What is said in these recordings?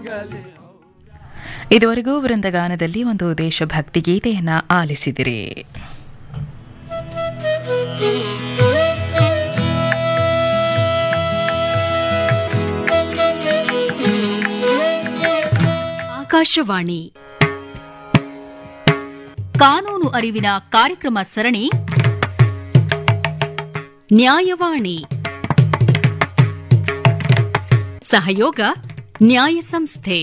ಇದುವರೆಗೂ ವೃಂದಗಾನದಲ್ಲಿ ಒಂದು ದೇಶಭಕ್ತಿ ಗೀತೆಯನ್ನ ಆಲಿಸಿದಿರಿ ಆಕಾಶವಾಣಿ ಕಾನೂನು ಅರಿವಿನ ಕಾರ್ಯಕ್ರಮ ಸರಣಿ ನ್ಯಾಯವಾಣಿ ಸಹಯೋಗ ನ್ಯಾಯ ಸಂಸ್ಥೆ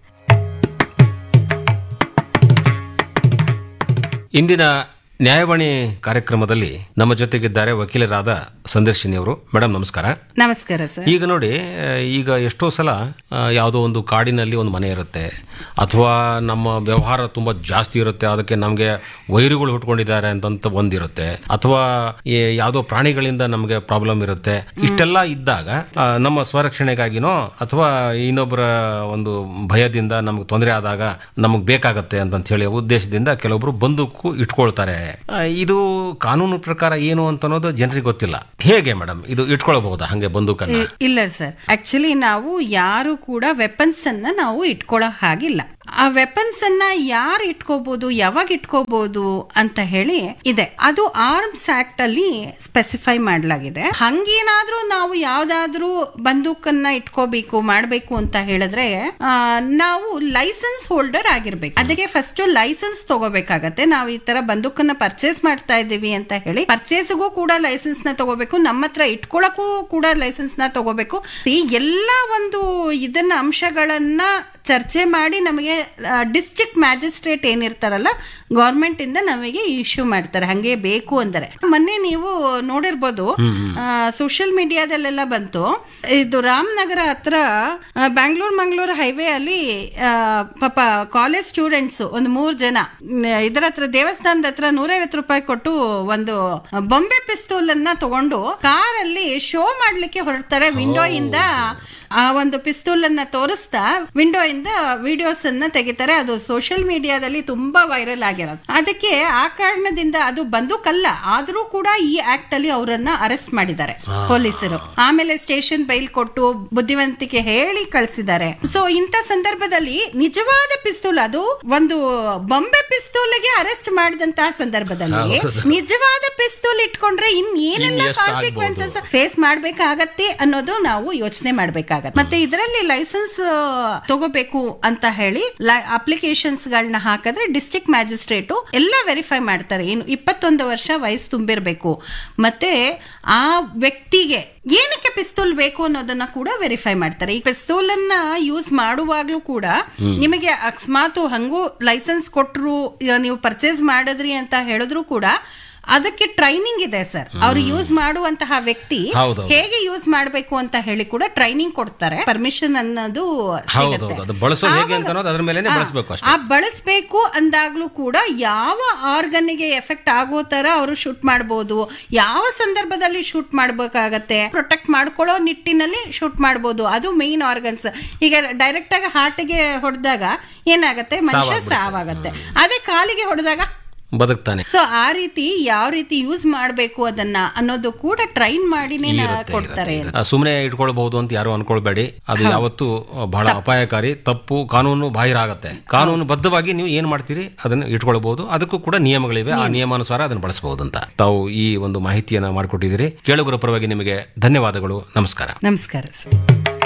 ಇಂದಿನ ನ್ಯಾಯವಾಣಿ ಕಾರ್ಯಕ್ರಮದಲ್ಲಿ ನಮ್ಮ ಜೊತೆಗಿದ್ದಾರೆ ವಕೀಲರಾದ ಸಂದರ್ಶಿನಿ ಅವರು ಮೇಡಮ್ ನಮಸ್ಕಾರ ನಮಸ್ಕಾರ ಸರ್ ಈಗ ನೋಡಿ ಆ, ಈಗ ಎಷ್ಟೋ ಸಲ ಆ, ಯಾವುದೋ ಒಂದು ಕಾಡಿನಲ್ಲಿ ಒಂದು ಮನೆ ಇರುತ್ತೆ ಅಥವಾ ನಮ್ಮ ವ್ಯವಹಾರ ತುಂಬಾ ಜಾಸ್ತಿ ಇರುತ್ತೆ ಅದಕ್ಕೆ ನಮಗೆ ವೈರುಗಳು ಹುಟ್ಕೊಂಡಿದ್ದಾರೆ ಅಂತಂತ ಒಂದಿರುತ್ತೆ ಅಥವಾ ಈ ಯಾವುದೋ ಪ್ರಾಣಿಗಳಿಂದ ನಮಗೆ ಪ್ರಾಬ್ಲಮ್ ಇರುತ್ತೆ ಇಷ್ಟೆಲ್ಲ ಇದ್ದಾಗ ಆ, ನಮ್ಮ ಸ್ವರಕ್ಷಣೆಗಾಗಿನೋ ಅಥವಾ ಇನ್ನೊಬ್ಬರ ಒಂದು ಭಯದಿಂದ ನಮ್ಗೆ ತೊಂದರೆ ಆದಾಗ ನಮಗೆ ಬೇಕಾಗತ್ತೆ ಅಂತ ಹೇಳಿ ಉದ್ದೇಶದಿಂದ ಕೆಲವೊಬ್ರು ಬಂದೂಕು ಇಟ್ಕೊಳ್ತಾರೆ ಆ, ಇದು ಕಾನೂನು ಪ್ರಕಾರ ಏನು ಅಂತ ಅನ್ನೋದು ಜನರಿಗೆ ಗೊತ್ತಿಲ್ಲ ಹೇಗೆ ಮೇಡಮ್ ಇದು ಇಟ್ಕೊಳ್ಬಹುದಾ ಹಂಗೆ ಬಂದೂಕನ್ನ ಇಲ್ಲ ಸರ್ ಆಕ್ಚುಲಿ ನಾವು ಯಾರು ಕೂಡ ವೆಪನ್ಸ್ ಅನ್ನ ನಾವು ಇಟ್ಕೊಳ್ಳೋ ಹಾಗಿಲ್ಲ ಆ ವೆಪನ್ಸ್ ಅನ್ನ ಯಾರು ಇಟ್ಕೋಬಹುದು ಯಾವಾಗ ಇಟ್ಕೋಬಹುದು ಅಂತ ಹೇಳಿ ಇದೆ ಅದು ಆರ್ಮ್ಸ್ ಆಕ್ಟ್ ಅಲ್ಲಿ ಸ್ಪೆಸಿಫೈ ಮಾಡಲಾಗಿದೆ ಹಂಗೇನಾದ್ರೂ ನಾವು ಯಾವ್ದಾದ್ರೂ ಬಂದೂಕನ್ನ ಇಟ್ಕೋಬೇಕು ಮಾಡ್ಬೇಕು ಅಂತ ಹೇಳಿದ್ರೆ ಆ, ನಾವು ಲೈಸೆನ್ಸ್ ಹೋಲ್ಡರ್ ಆಗಿರ್ಬೇಕು ಅದಕ್ಕೆ ಫಸ್ಟ್ ಲೈಸೆನ್ಸ್ ತಗೋಬೇಕಾಗತ್ತೆ ನಾವು ಈ ತರ ಬಂದೂಕನ್ನ ಪರ್ಚೇಸ್ ಮಾಡ್ತಾ ಇದ್ದೀವಿ ಅಂತ ಹೇಳಿ ಪರ್ಚೇಸ್ಗೂ ಕೂಡ ಲೈಸೆನ್ಸ್ ನ ತಗೋಬೇಕು ನಮ್ಮ ಹತ್ರ ಇಟ್ಕೊಳಕ್ಕೂ ಕೂಡ ಲೈಸೆನ್ಸ್ ನ ತಗೋಬೇಕು ಈ ಎಲ್ಲ ಒಂದು ಇದನ್ನ ಅಂಶಗಳನ್ನ ಚರ್ಚೆ ಮಾಡಿ ನಮಗೆ ಡಿಸ್ಟ್ರಿಕ್ಟ್ ಮ್ಯಾಜಿಸ್ಟ್ರೇಟ್ ಏನಿರ್ತಾರಲ್ಲ ಗವರ್ಮೆಂಟ್ ಇಂದ ನಮಗೆ ಇಶ್ಯೂ ಮಾಡ್ತಾರೆ ಹಂಗೆ ಬೇಕು ಅಂದರೆ ಮೊನ್ನೆ ನೀವು ನೋಡಿರ್ಬೋದು ಸೋಷಿಯಲ್ ಮೀಡಿಯಾದಲ್ಲೆಲ್ಲ ಬಂತು ಇದು ರಾಮನಗರ ಹತ್ರ ಬ್ಯಾಂಗ್ಳೂರ್ ಮಂಗಳೂರು ಹೈವೇ ಅಲ್ಲಿ ಆ, ಪಾಪ ಕಾಲೇಜ್ ಸ್ಟೂಡೆಂಟ್ಸ್ ಒಂದು ಮೂರ್ ಜನ ಮ್, ಇದರ ಹತ್ರ ದೇವಸ್ಥಾನದ ಹತ್ರ ನೂರೈವತ್ತು ರೂಪಾಯಿ ಕೊಟ್ಟು ಒಂದು ಬೊಂಬೆ ಪಿಸ್ತೂಲ್ ಅನ್ನ ತಗೊಂಡು ಕಾರಲ್ಲಿ ಶೋ ಮಾಡ್ಲಿಕ್ಕೆ ಹೊರಡ್ತಾರೆ ವಿಂಡೋ ಇಂದ ಆ ಒಂದು ಪಿಸ್ತೂಲ್ ಅನ್ನ ತೋರಿಸ್ತಾ ವಿಂಡೋ ಇಂದ ವಿಡಿಯೋಸ್ ಅನ್ನ ತೆಗಿತಾರೆ ಅದು ಸೋಷಿಯಲ್ ಮೀಡಿಯಾದಲ್ಲಿ ತುಂಬಾ ವೈರಲ್ ಆಗಿರೋದು ಅದಕ್ಕೆ ಆ ಕಾರಣದಿಂದ ಅದು ಬಂದೂಕಲ್ಲ ಆದ್ರೂ ಕೂಡ ಈ ಆಕ್ಟ್ ಅಲ್ಲಿ ಅವರನ್ನ ಅರೆಸ್ಟ್ ಮಾಡಿದ್ದಾರೆ ಪೊಲೀಸರು ಆಮೇಲೆ ಸ್ಟೇಷನ್ ಬೈಲ್ ಕೊಟ್ಟು ಬುದ್ಧಿವಂತಿಕೆ ಹೇಳಿ ಕಳಿಸಿದ್ದಾರೆ ಸೊ ಇಂಥ ಸಂದರ್ಭದಲ್ಲಿ ನಿಜವಾದ ಪಿಸ್ತೂಲ್ ಅದು ಒಂದು ಬೊಂಬೆ ಪಿಸ್ತೂಲ್ಗೆ ಅರೆಸ್ಟ್ ಮಾಡಿದಂತಹ ಸಂದರ್ಭದಲ್ಲಿ ನಿಜವಾದ ಪಿಸ್ತೂಲ್ ಇಟ್ಕೊಂಡ್ರೆ ಇನ್ ಏನೆಲ್ಲ ಇನ್ ಎಷ್ಟ್ ಕಾನ್ಸಿಕ್ವೆನ್ಸಸ್ ಫೇಸ್ ಮಾಡ್ಬೇಕಾಗತ್ತೆ ಅನ್ನೋದು ನಾವು ಯೋಚನೆ ಮಾಡ್ಬೇಕಾಗತ್ತೆ ಮತ್ತೆ ಇದರಲ್ಲಿ ಲೈಸೆನ್ಸ್ ತಗೋಬೇಕು ಅಂತ ಹೇಳಿ ಅಪ್ಲಿಕೇಶನ್ಸ್ ಗಳನ್ನ ಹಾಕಿದ್ರೆ ಡಿಸ್ಟ್ರಿಕ್ಟ್ ಮ್ಯಾಜಿಸ್ಟ್ರೇಟ್ ಎಲ್ಲ ವೆರಿಫೈ ಮಾಡ್ತಾರೆ ಏನು ಇಪ್ಪತ್ತೊಂದು ವರ್ಷ ವಯಸ್ಸು ತುಂಬಿರ್ಬೇಕು ಮತ್ತೆ ಆ ವ್ಯಕ್ತಿಗೆ ಏನಕ್ಕೆ ಪಿಸ್ತೂಲ್ ಬೇಕು ಅನ್ನೋದನ್ನ ಕೂಡ ವೆರಿಫೈ ಮಾಡ್ತಾರೆ ಈ ಪಿಸ್ತೂಲ್ ಅನ್ನ ಯೂಸ್ ಮಾಡುವಾಗ್ಲೂ ಕೂಡ ನಿಮಗೆ ಅಕಸ್ಮಾತ್ ಹಂಗೂ ಲೈಸೆನ್ಸ್ ಕೊಟ್ರು ಇಲ್ಲ ನೀವು ಪರ್ಚೇಸ್ ಮಾಡಿದ್ರಿ ಅಂತ ಹೇಳಿದ್ರು ಕೂಡ ಅದಕ್ಕೆ ಟ್ರೈನಿಂಗ್ ಇದೆ ಸರ್ ಅವ್ರು ಯೂಸ್ ಮಾಡುವಂತಹ ವ್ಯಕ್ತಿ ಹೌದೌದು. ಹೇಗೆ ಯೂಸ್ ಮಾಡಬೇಕು ಅಂತ ಹೇಳಿ ಕೂಡ ಟ್ರೈನಿಂಗ್ ಕೊಡ್ತಾರೆ ಪರ್ಮಿಷನ್ ಅನ್ನೋದು ಹೌದೌದು ಸಿಗುತ್ತೆ. ಅದು ಬಳಸೋದು ಹೇಗೆ ಆವಾಗ- ಅಂತ ಅನ್ನೋದು ಅದ್ರ ಮೇಲೆನೆ ಆ, ಬಳಸಬೇಕು ಅಷ್ಟೇ ಆ ಬಳಸಬೇಕು ಅಂದಾಗ್ಲೂ ಕೂಡ ಯಾವ ಆರ್ಗನ್ ಗೆ ಎಫೆಕ್ಟ್ ಆಗೋ ತರ ಅವರು ಶೂಟ್ ಮಾಡಬಹುದು ಯಾವ ಸಂದರ್ಭದಲ್ಲಿ ಶೂಟ್ ಮಾಡಬೇಕಾಗತ್ತೆ ಪ್ರೊಟೆಕ್ಟ್ ಮಾಡ್ಕೊಳ್ಳೋ ನಿಟ್ಟಿನಲ್ಲಿ ಶೂಟ್ ಮಾಡಬಹುದು ಅದು ಮೇನ್ ಆರ್ಗನ್ಸ್ ಈಗ ಡೈರೆಕ್ಟ್ ಆಗಿ ಹಾರ್ಟ್ಗೆ ಹೊಡೆದಾಗ ಏನಾಗತ್ತೆ ಮನುಷ್ಯ ಸಾವಾಗ್ಬಿಡುತ್ತೆ. ಸಾವಾಗತ್ತೆ ಅದೇ ಕಾಲಿಗೆ ಹೊಡೆದಾಗ ಬದುಕ್ತಾನೆ ಸೊ ಆ ರೀತಿ ಯಾವ ರೀತಿ ಯೂಸ್ ಮಾಡಬೇಕು ಅದನ್ನ ಅನ್ನೋದು ಕೂಡ ಟ್ರೈನ್ ಮಾಡಿನೇ ನ- ಇರುತ್ತೆ, ಕೊಡ್ತಾರೆ ಇರುತ್ತೆ. ಆ, ಸುಮ್ನೆ ಇಟ್ಕೊಳ್ಬಹುದು ಅಂತ ಯಾರು ಅನ್ಕೊಳ್ಬೇಡಿ ಅದು ಯಾವತ್ತು ಬಹಳ ಅಪಾಯಕಾರಿ ತಪ್ಪು ಕಾನೂನು ಬಾಹಿರ ಆಗತ್ತೆ ಕಾನೂನು ಬದ್ಧವಾಗಿ ನೀವು ಏನ್ ಮಾಡ್ತೀರಿ ಅದನ್ನ ಇಟ್ಕೊಳ್ಬಹುದು ಅದಕ್ಕೂ ಕೂಡ ನಿಯಮಗಳಿವೆ ಆ ನಿಯಮಾನುಸಾರ ಅದನ್ನ ಬಳಸಬಹುದು ಅಂತ ತಾವು ಈ ಒಂದು ಮಾಹಿತಿಯನ್ನ ಮಾಡಿಕೊಟ್ಟಿದ್ದೀರಿ ಕೇಳುಗರ ಪರವಾಗಿ ನಿಮಗೆ ಧನ್ಯವಾದಗಳು ನಮಸ್ಕಾರ ನಮಸ್ಕಾರ ಸರ್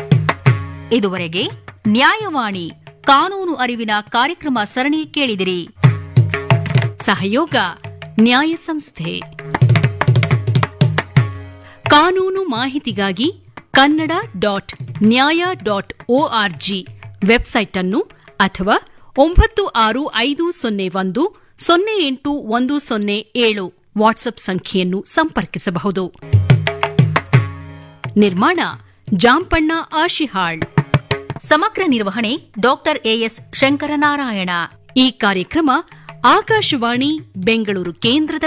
ಇದುವರೆಗೆ ನ್ಯಾಯವಾಣಿ ಕಾನೂನು ಅರಿವಿನ ಕಾರ್ಯಕ್ರಮ ಸರಣಿ ಕೇಳಿದಿರಿ ಸಹಯೋಗ ನ್ಯಾಯ ಸಂಸ್ಥೆ ಕಾನೂನು ಮಾಹಿತಿಗಾಗಿ Kannada dot Nyaya dot org website ಅನ್ನು ಅಥವಾ ಒಂಬತ್ತು ಆರು ಐದು ಸೊನ್ನೆ ಒಂದು ಸೊನ್ನೆ ಎಂಟು ಒಂದು ಸೊನ್ನೆ ಏಳು ವಾಟ್ಸ್ಆಪ್ ಸಂಖ್ಯೆಯನ್ನು ಸಂಪರ್ಕಿಸಬಹುದು ನಿರ್ಮಾಣ ಜಾಂಪಣ್ಣ ಆಶಿಹಾಳ್ ಸಮಗ್ರ ನಿರ್ವಹಣೆ ಡಾಕ್ಟರ್ ಎಎಸ್ ಶಂಕರನಾರಾಯಣ ಈ ಕಾರ್ಯಕ್ರಮ ಆಕಾಶವಾಣಿ ಬೆಂಗಳೂರು ಕೇಂದ್ರದ